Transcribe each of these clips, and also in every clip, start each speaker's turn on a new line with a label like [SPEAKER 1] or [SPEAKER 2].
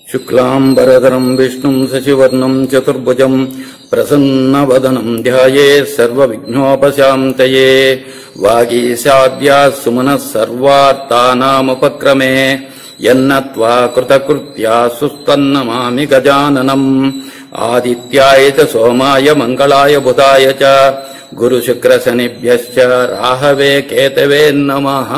[SPEAKER 1] శుక్లాంబరధరం విష్ణుం శశివర్ణం చతుర్భుజం ప్రసన్నవదనం ధ్యాయే సర్వవిఘ్నోపశాంతయే వాగీశాద్యా సుమనః సర్వార్థానాముపక్రమే యన్నత్వా కృతకృత్యా సుస్తన్నమామి గజాననం ఆదిత్యాయ చ సోమాయ మంగళాయ బుధాయ చ గురుశుక్రశనిభ్యశ్చ రాహవే కేతవే నమః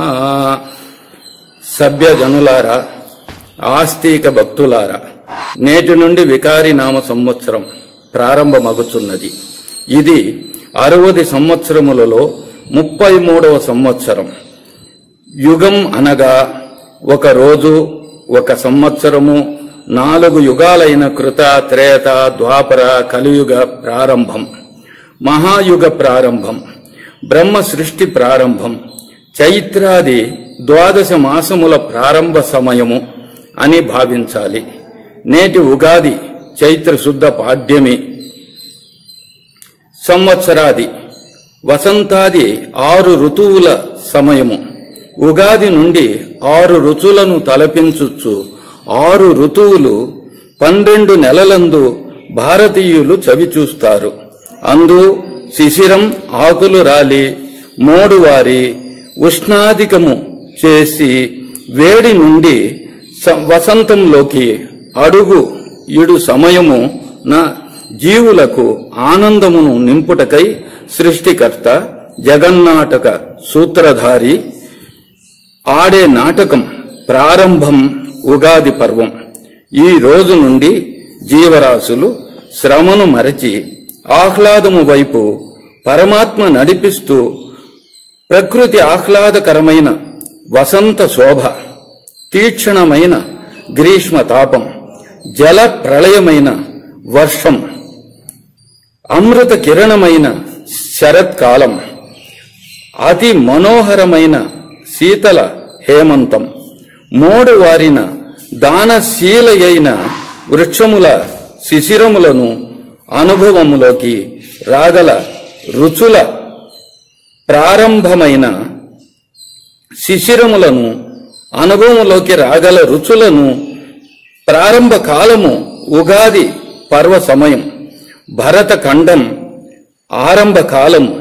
[SPEAKER 1] సభ్యజనులారా ఆస్తిక భక్తులారా నేటి నుండి వికారి నామ సంవత్సరం ప్రారంభమగుచున్నది ఇది అరవది సంవత్సరములలో ముప్పై మూడవ సంవత్సరం యుగం అనగా ఒక రోజు ఒక సంవత్సరము నాలుగు యుగాలైన కృత త్రేత ద్వాపర కలియుగ ప్రారంభం మహాయుగ ప్రారంభం బ్రహ్మ సృష్టి ప్రారంభం చైత్రాది ద్వాదశ మాసముల ప్రారంభ సమయము అని భావించాలి నేటి ఉగాది చైత్ర శుద్ధ పాడ్యమి సంవత్సరాది వసంతాది ఆరు ఋతువుల సమయము ఉగాది నుండి ఆరు రుచులను తలపించుచు ఆరు ఋతువులు పన్నెండు నెలలందు భారతీయులు చవిచూస్తారు అందు శిశిరం ఆకులు రాలి మోడువారి ఉష్ణాధికము చేసి వేడి నుండి స- వసంతంలోకి అడుగు ఇడు సమయము నా జీవులకు ఆనందమును నింపుటకై సృష్టికర్త జగన్నాటక సూత్రధారి ఆడే నాటకం ప్రారంభం ఉగాది పర్వం ఈ రోజు నుండి జీవరాశులు శ్రమను మరచి ఆహ్లాదము వైపు పరమాత్మ నడిపిస్తూ ప్రకృతి ఆహ్లాదకరమైన వసంత శోభ తీక్షణమైన గ్రీష్మ తాపం జల ప్రళయమైన వర్షం అమృత కిరణమైన శరత్కాలం అతి మనోహరమైన శీతల హేమంతం మోడు వారిన దానశీలయైన వృక్షముల శిశిరములను అనుభవములోకి రాగల రుచుల ప్రారంభమైన శిశిరములను అనుభవంలోకి రాగల రుచులను ప్రారంభ కాలము ఉగాది పర్వ సమయం భరత ఖండం ఆరంభ కాలము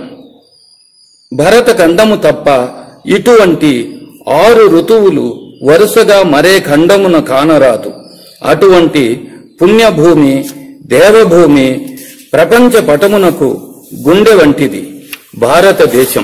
[SPEAKER 1] భరత ఖండము తప్ప ఇటువంటి ఆరు ఋతువులు వరుసగా మరే ఖండమున కానరాదు అటువంటి పుణ్యభూమి దేవభూమి ప్రపంచ పటమునకు గుండె వంటిది భారతదేశం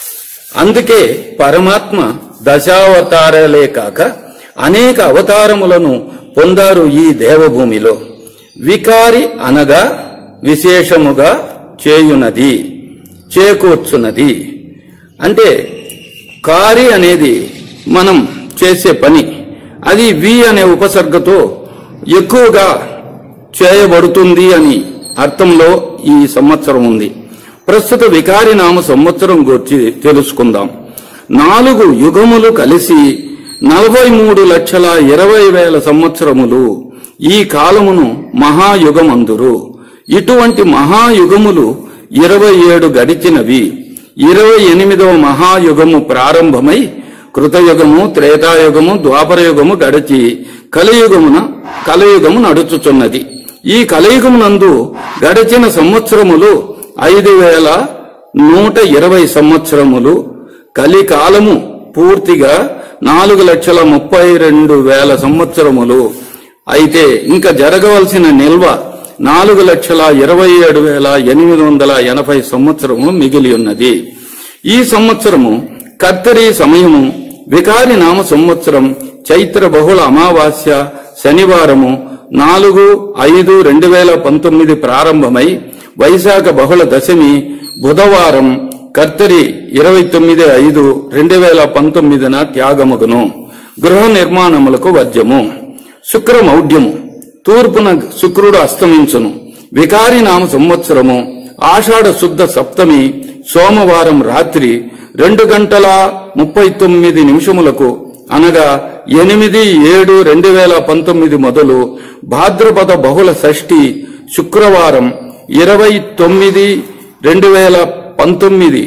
[SPEAKER 1] అందుకే పరమాత్మ దశావతారాలే కాక అనేక అవతారములను పొందారు ఈ దేవభూమిలో వికారి అనగా విశేషముగా చేయునది చేకూర్చున్నది అంటే కారి అనేది మనం చేసే పని అది వి అనే ఉపసర్గతో ఎక్కువగా చేయబడుతుంది అని అర్థంలో ఈ సంవత్సరం ఉంది ప్రస్తుత వికారి నామ సంవత్సరం గురించి తెలుసుకుందాం నాలుగు యుగములు కలిసి నలభై మూడు లక్షల ఇరవై వేల సంవత్సరములు ఈ కాలమును మహాయుగమందురు ఇటువంటి మహాయుగములు ఇరవై ఏడు గడిచినవి ఇరవై ఎనిమిదవ మహాయుగము ప్రారంభమై కృతయుగము త్రేతాయుగము ద్వాపరయుగము గడిచి కలియుగమున కలయుగము నడుచుచున్నది ఈ కలియుగమునందు గడిచిన సంవత్సరములు ఐదు వేల నూట ఇరవై సంవత్సరములు కలికాలము పూర్తిగా నాలుగు లక్షల ముప్పై రెండు వేల సంవత్సరములు అయితే ఇంకా జరగవలసిన నిల్వ నాలుగు లక్షల ఇరవై ఏడు వేల ఎనిమిది వందల ఎనభై సంవత్సరము మిగిలి ఉన్నది ఈ సంవత్సరము కత్తరి సమయము వికారి నామ సంవత్సరం చైత్ర బహుళ అమావాస్య శనివారము నాలుగు ఐదు రెండు వేల పంతొమ్మిది ప్రారంభమై వైశాఖ బహుళ దశమి బుధవారం కర్తరి ఇరవై తొమ్మిది ఐదు రెండు వేల పంతొమ్మిదిన త్యాగమగును గృహ నిర్మాణములకు వద్యము శుక్రమౌఢ్యము తూర్పున శుక్రుడు అస్తమించును వికారి నామ సంవత్సరము ఆషాఢ శుద్ధ సప్తమి సోమవారం రాత్రి రెండు గంటల ముప్పై తొమ్మిది నిమిషములకు అనగా ఎనిమిది ఏడు రెండు వేల పంతొమ్మిది మొదలు భాద్రపద బహుళ షష్ఠి శుక్రవారం ఇరవై తొమ్మిది రెండు వేల పంతొమ్మిది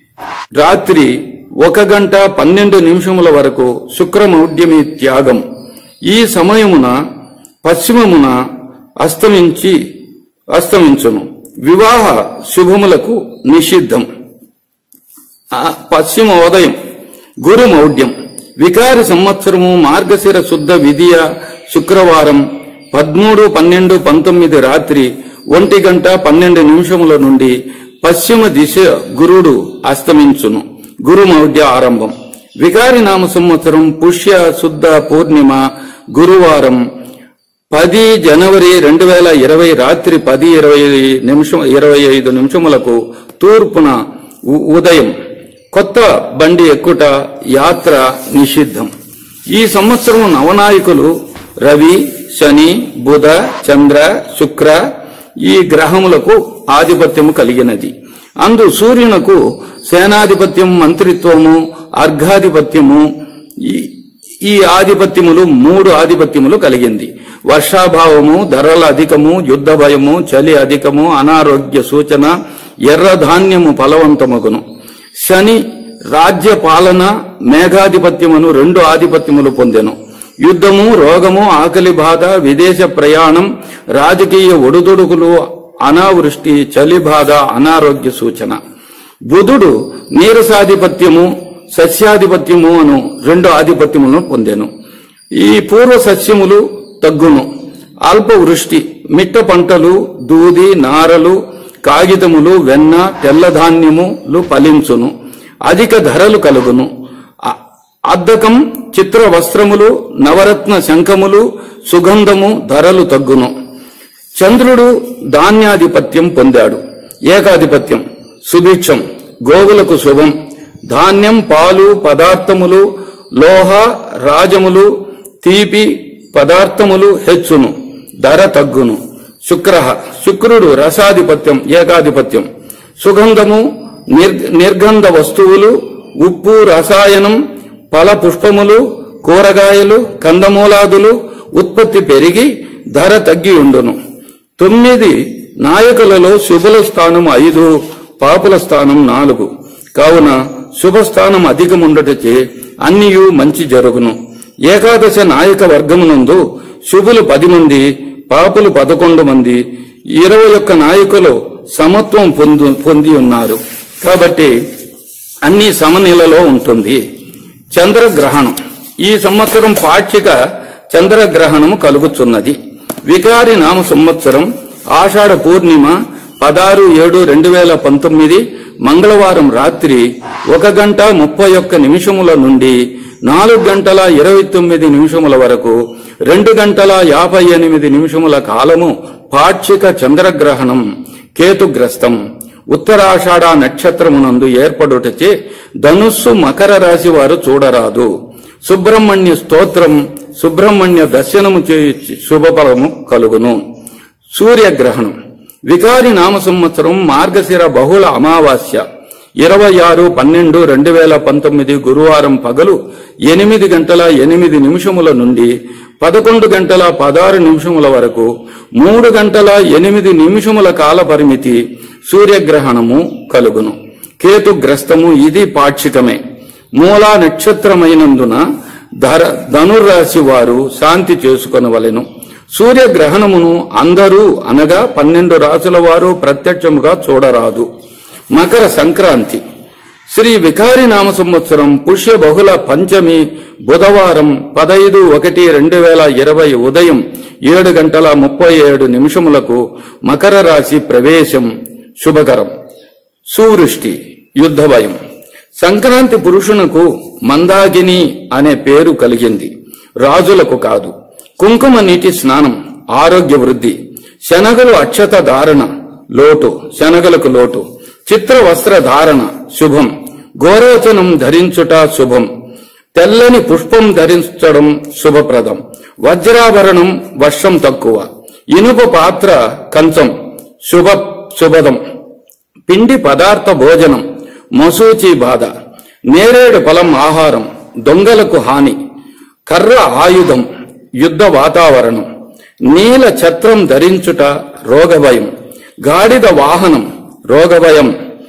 [SPEAKER 1] రాత్రి ఒక గంట పన్నెండు నిమిషముల వరకు శుక్రమౌఢ్యమి త్యాగం ఈ సమయమున పశ్చిమమున అస్తమించి అస్తమించును వివాహ శుభములకు నిషిద్ధం ఆ పశ్చిమ ఉదయం గురు మౌఢ్యం వికారి సంవత్సరము మార్గశిర శుద్ధ విధియ శుక్రవారం పదమూడు పన్నెండు పంతొమ్మిది రాత్రి ఒంటి గంట పన్నెండు నిమిషముల నుండి పశ్చిమ దిశ గురుడు అస్తమించును గురు మౌఢ్య ఆరంభం వికారి నామ సంవత్సరం పుష్య శుద్ధ పూర్ణిమ గురువారం పది జనవరి రెండు వేల ఇరవై రాత్రి పది ఇరవై నిమిషం ఇరవై ఐదు నిమిషములకు తూర్పున ఉ- ఉదయం కొత్త బండి ఎక్కుట యాత్ర నిషిద్ధం ఈ సంవత్సరం నవనాయకులు రవి శని బుధ చంద్ర శుక్ర ఈ గ్రహములకు ఆధిపత్యము కలిగినది అందు సూర్యునకు సేనాధిపత్యం మంత్రిత్వము అర్ఘాధిపత్యము ఈ- ఈ ఆధిపత్యములు మూడు ఆధిపత్యములు కలిగింది వర్షాభావము ధరల అధికము యుద్ధ భయము చలి అధికము అనారోగ్య సూచన ఎర్ర ధాన్యము ఫలవంతమగును శని రాజ్య పాలన మేఘాధిపత్యమును రెండు ఆధిపత్యములు పొందెను యుద్ధము రోగము ఆకలి బాధ విదేశ ప్రయాణం రాజకీయ ఒడుదొడుకులు అనావృష్టి చలి బాధ అనారోగ్య సూచన బుధుడు నీరసాధిపత్యము సస్యాధిపత్యము అను రెండు ఆధిపత్యములను పొందెను ఈ పూర్వ సస్యములు తగ్గును అల్ప వృష్టి మిట్ట పంటలు దూది నారలు కాగితములు వెన్న తెల్లధాన్యములు ఫలించును అధిక ధరలు కలుగును అ- అద్దకం చిత్ర వస్త్రములు నవరత్న శంఖములు సుగంధము ధరలు తగ్గును చంద్రుడు ధాన్యాధిపత్యం పొందాడు ఏకాధిపత్యం సుభిక్షం గోవులకు శుభం ధాన్యం పాలు పదార్థములు లోహ రాజములు తీపి పదార్థములు హెచ్చును ధర తగ్గును శుక్ర శుక్రుడు రసాధిపత్యం ఏకాధిపత్యం సుగంధము నిర్- నిర్గంధ వస్తువులు ఉప్పు రసాయనం ఫల పుష్పములు కూరగాయలు కందమూలాదులు ఉత్పత్తి పెరిగి ధర తగ్గి ఉండును తొమ్మిది నాయకులలో శుభుల స్థానం ఐదు పాపుల స్థానం నాలుగు కావున శుభస్థానం అధికముండటచే అన్నియు మంచి జరుగును ఏకాదశ నాయక వర్గమునందు శుభులు పది మంది పాపులు పదకొండు మంది ఇరవై ఒక్క నాయకులు సమత్వం పొందు పొంది ఉన్నారు కాబట్టి అన్ని సమనిలలో ఉంటుంది చంద్రగ్రహణం ఈ సంవత్సరం పాక్షిక చంద్రగ్రహణము కలుగుతున్నది వికారి నామ సంవత్సరం ఆషాఢ పూర్ణిమ పదహారు ఏడు రెండు వేల పంతొమ్మిది మంగళవారం రాత్రి ఒక గంట ముప్పై ఒక్క నిమిషముల నుండి నాలుగు గంటల ఇరవై తొమ్మిది నిమిషముల వరకు రెండు గంటల యాభై ఎనిమిది నిమిషముల కాలము పాక్షిక చంద్రగ్రహణం కేతుగ్రస్తం ఉత్తరాషాఢ నక్షత్రమునందు ఏర్పడుటచే ధనుస్సు మకర రాశి వారు చూడరాదు సుబ్రహ్మణ్య స్తోత్రం సుబ్రహ్మణ్య దర్శనము చేయి శుభఫలము కలుగును సూర్యగ్రహణం వికారి నామ సంవత్సరం మార్గశిర బహుళ అమావాస్య ఇరవై ఆరు పన్నెండు రెండు వేల పంతొమ్మిది గురువారం పగలు ఎనిమిది గంటల ఎనిమిది నిమిషముల నుండి పదకొండు గంటల పదహారు నిమిషముల వరకు మూడు గంటల ఎనిమిది నిమిషముల కాల పరిమితి సూర్యగ్రహణము కలుగును కేతుగ్రస్తము ఇది పాక్షికమే మూలా నక్షత్రమైనందున ధర ధనుర్రాశి వారు శాంతి చేసుకొనవలెను సూర్యగ్రహణమును అందరూ అనగా పన్నెండు రాసుల వారు ప్రత్యక్షముగా చూడరాదు మకర సంక్రాంతి శ్రీ వికారి నామ సంవత్సరం పుష్య బహుళ పంచమి బుధవారం పదైదు ఒకటి రెండు వేల ఇరవై ఉదయం ఏడు గంటల ముప్పై ఏడు నిమిషములకు మకర రాశి ప్రవేశం శుభకరం సువృష్టి యుద్ధ భయం సంక్రాంతి పురుషునకు మందాగిని అనే పేరు కలిగింది రాజులకు కాదు కుంకుమ నీటి స్నానం ఆరోగ్య వృద్ధి శనగలు అక్షత ధారణ లోటు శనగలకు లోటు చిత్ర వస్త్ర ధారణ శుభం గోరోచనం ధరించుట శుభం తెల్లని పుష్పం ధరించడం శుభప్రదం వజ్రాభరణం వర్షం తక్కువ ఇనుప పాత్ర కంచం శుభ శుభదం పిండి పదార్థ భోజనం మసూచి బాధ నేరేడు ఫలం ఆహారం దొంగలకు హాని కర్ర ఆయుధం యుద్ధ వాతావరణం నీల ఛత్రం ధరించుట రోగభయం గాడిద వాహనం రోగభయం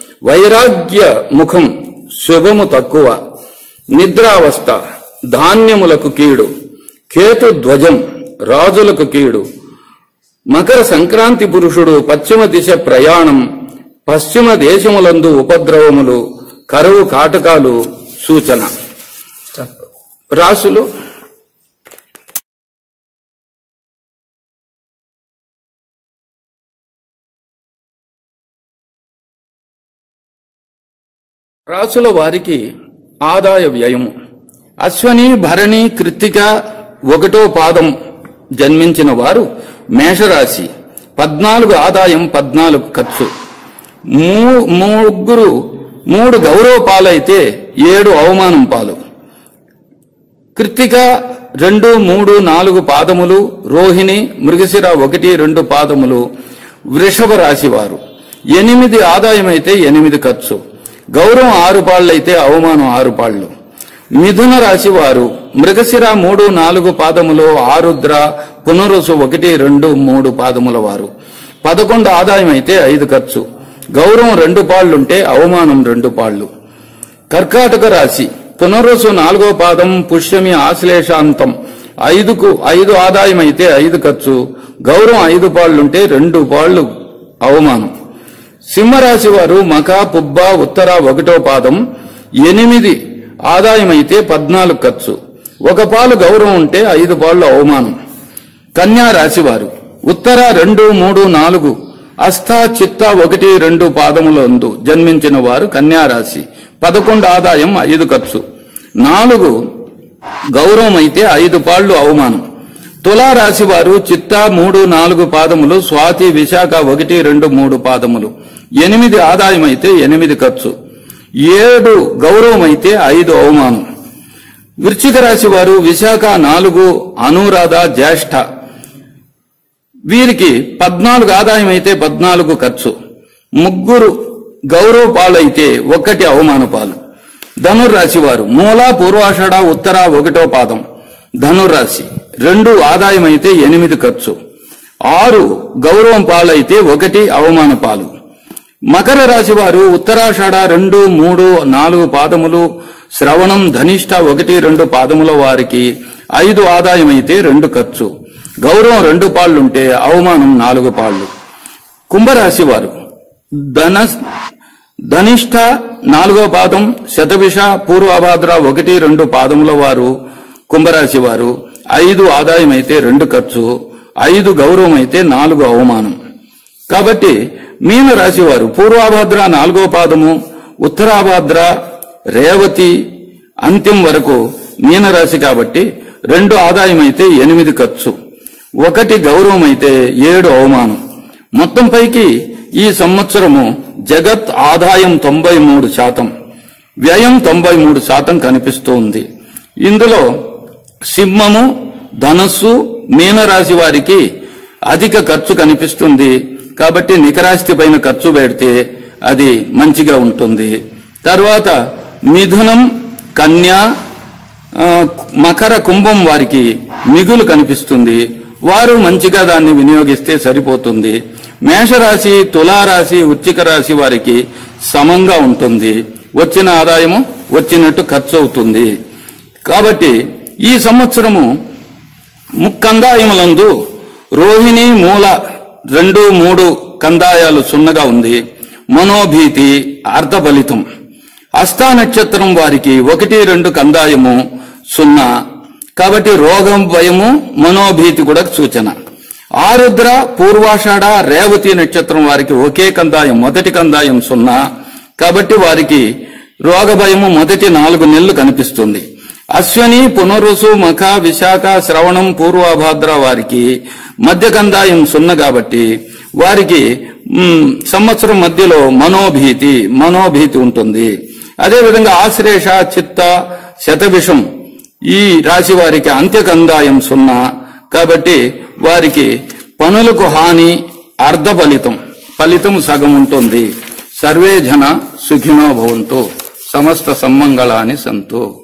[SPEAKER 1] వైరాగ్య ముఖం శుభము తక్కువ నిద్రావస్థ ధాన్యములకు కీడు కేతు ధ్వజం రాజులకు కీడు మకర సంక్రాంతి పురుషుడు పశ్చిమ దిశ ప్రయాణం పశ్చిమ దేశములందు ఉపద్రవములు కరువు కాటకాలు సూచన రాసులు రాసుల వారికి ఆదాయ వ్యయము అశ్వని భరణి కృత్తిక ఒకటో పాదం జన్మించిన వారు మేషరాశి పద్నాలుగు ఆదాయం పద్నాలుగు ఖర్చు మూ- ముగ్గురు మూడు గౌరవ పాలైతే ఏడు అవమానం పాలు కృత్తిక రెండు మూడు నాలుగు పాదములు రోహిణి మృగశిర ఒకటి రెండు పాదములు వృషభ రాశి వారు ఎనిమిది ఆదాయమైతే ఎనిమిది ఖర్చు గౌరవం ఆరు పాళ్ళైతే అవమానం ఆరు పాళ్ళు మిథున రాశి వారు మృగశిర మూడు నాలుగు పాదములు ఆరుద్ర పునరుసు ఒకటి రెండు మూడు పాదముల వారు పదకొండు ఆదాయం అయితే ఐదు ఖర్చు గౌరవం రెండు పాళ్లుంటే అవమానం రెండు పాళ్లు కర్కాటక రాశి పునరుసు నాలుగో పాదం పుష్యమి ఆశ్లేషాంతం ఐదుకు ఐదు ఆదాయం అయితే ఐదు ఖర్చు గౌరవం ఐదు పాళ్లుంటే రెండు పాళ్లు అవమానం సింహరాశి వారు మక పుబ్బ ఉత్తర ఒకటో పాదం ఎనిమిది ఆదాయం అయితే పద్నాలుగు ఖర్చు ఒక పాలు గౌరవం ఉంటే ఐదు పాళ్ళు అవమానం కన్యా రాశివారు ఉత్తర రెండు మూడు నాలుగు అస్థ చిత్త ఒకటి రెండు పాదములందు జన్మించిన వారు కన్యా రాశి పదకొండు ఆదాయం ఐదు ఖర్చు నాలుగు గౌరవం అయితే ఐదు పాళ్లు అవమానం తులా రాశి వారు చిత్త మూడు నాలుగు పాదములు స్వాతి విశాఖ ఒకటి రెండు మూడు పాదములు ఎనిమిది ఆదాయం అయితే ఎనిమిది ఖర్చు ఏడు గౌరవం అయితే ఐదు అవమానం వృశ్చిక రాశి వారు విశాఖ నాలుగు అనురాధ జ్యేష్ఠ వీరికి పద్నాలుగు ఆదాయం అయితే పద్నాలుగు ఖర్చు ముగ్గురు గౌరవ పాలైతే ఒక్కటి అవమాన పాలు ధనుర్రాశి వారు మూల పూర్వాషాఢ ఉత్తర ఒకటో పాదం ధనుర్రాశి రెండు ఆదాయం అయితే ఎనిమిది ఖర్చు ఆరు గౌరవం పాలైతే ఒకటి అవమాన పాలు మకర రాశి వారు ఉత్తరాషాఢ రెండు మూడు నాలుగు పాదములు శ్రవణం ధనిష్ట ఒకటి రెండు పాదముల వారికి ఐదు ఆదాయం అయితే రెండు ఖర్చు గౌరవం రెండు పాళ్లుంటే అవమానం నాలుగు పాళ్లు కుంభరాశి వారు ధన ధనిష్ట నాలుగో పాదం శతభిష పూర్వభాద్ర ఒకటి రెండు పాదముల వారు కుంభరాశి వారు ఐదు ఆదాయం అయితే రెండు ఖర్చు ఐదు గౌరవం అయితే నాలుగు అవమానం కాబట్టి మీన రాశి వారు పూర్వాభాద్ర నాలుగో పాదము ఉత్తరాభాద్ర రేవతి అంత్యం వరకు మీన రాశి కాబట్టి రెండు ఆదాయం అయితే ఎనిమిది ఖర్చు ఒకటి గౌరవం అయితే ఏడు అవమానం మొత్తం పైకి ఈ సంవత్సరము జగత్ ఆదాయం తొంభై మూడు శాతం వ్యయం తొంభై మూడు శాతం కనిపిస్తోంది ఇందులో సింహము ధనస్సు మీనరాశి వారికి అధిక ఖర్చు కనిపిస్తుంది కాబట్టి నికరాస్తి పైన ఖర్చు పెడితే అది మంచిగా ఉంటుంది తర్వాత మిథునం కన్య ఆ, మకర కుంభం వారికి మిగులు కనిపిస్తుంది వారు మంచిగా దాన్ని వినియోగిస్తే సరిపోతుంది మేషరాశి తులారాశి వృశ్చిక రాశి వారికి సమంగా ఉంటుంది వచ్చిన ఆదాయము వచ్చినట్టు ఖర్చు అవుతుంది కాబట్టి ఈ సంవత్సరము ముక్కందాయములందు రోహిణి మూల రెండు మూడు కందాయాలు సున్నగా ఉంది మనోభీతి అర్ధ ఫలితం హస్తా నక్షత్రం వారికి ఒకటి రెండు కందాయము సున్నా కాబట్టి రోగం భయము మనోభీతి కూడా సూచన ఆరుద్ర పూర్వాషాఢ రేవతి నక్షత్రం వారికి ఒకే కందాయం మొదటి కందాయం సున్నా కాబట్టి వారికి రోగ భయము మొదటి నాలుగు నెలలు కనిపిస్తుంది అశ్వని పునరుసు మఖ విశాఖ శ్రవణం పూర్వభాద్ర వారికి మధ్య కందాయం సున్న కాబట్టి వారికి మ్, సంవత్సరం మధ్యలో మనోభీతి మనోభీతి ఉంటుంది అదేవిధంగా ఆశ్లేష చిత్త శతభిషం ఈ రాశి వారికి అంత్యకందాయం సున్నా కాబట్టి వారికి పనులకు హాని అర్ధ ఫలితం ఫలితం సగం ఉంటుంది సర్వే జన సుఖినో భవంతు సమస్త సమ్మంగళాని సంతు